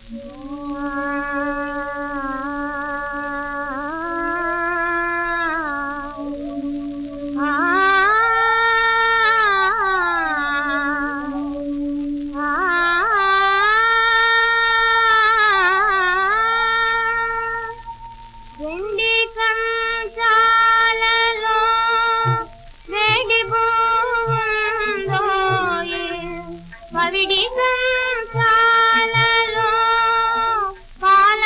వెండి కంచాలలో వేడి బూందోయి పవిడి కంచాలలో పాల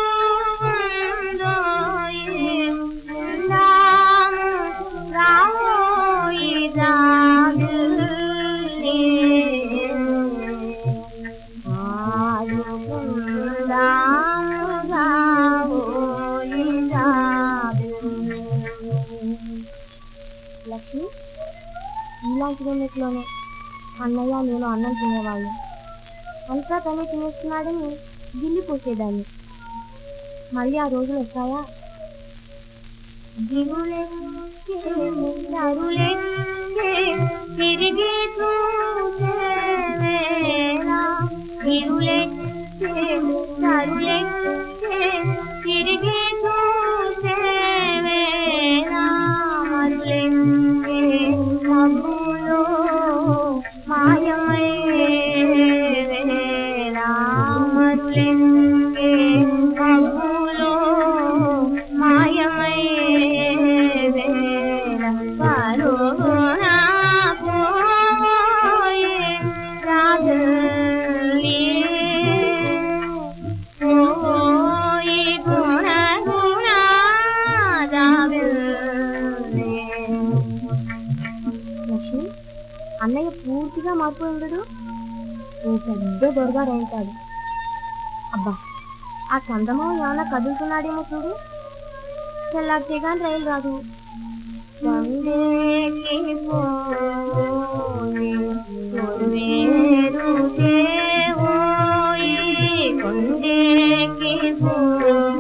బూందోయి రాము రామోయి రాగులే లక్ష్మి ఇలాంటి రెండిట్లోనే అన్నయ్య నేను అన్నం తినేవాళ్ళు అంతా తనే తినేస్తున్నాడని గిల్లి పోసేదాన్ని మళ్ళీ ఆ రోజులు వస్తాయా దిగులెక్కే నరులెక్కే తిరిగి చూసే వేళ దిగులెక్కే నరులెక్కే తిరిగి చూసే వేళ మరులెక్కే మబ్బులో మాయమయ్యే వేళ మరులెక్కే మబ్బులో మాయమయ్యే వేళ పరునా పోయే రాగలే పోయి గుణ గుణ రాగలే లక్ష్మి అన్నయ్య పూర్తిగా మారిపోయి ఉండడు ఓ పెద్ద దొరగాడు అవుతాడు అబ్బా ఆ చందమామ ఏమైనా కదులుతున్నాడేమో చూడు తెల్లారితే కానీ రైలు రాదు కొండేకి పోయి కొన్వేరు దేవోయి కొండేకి పోయి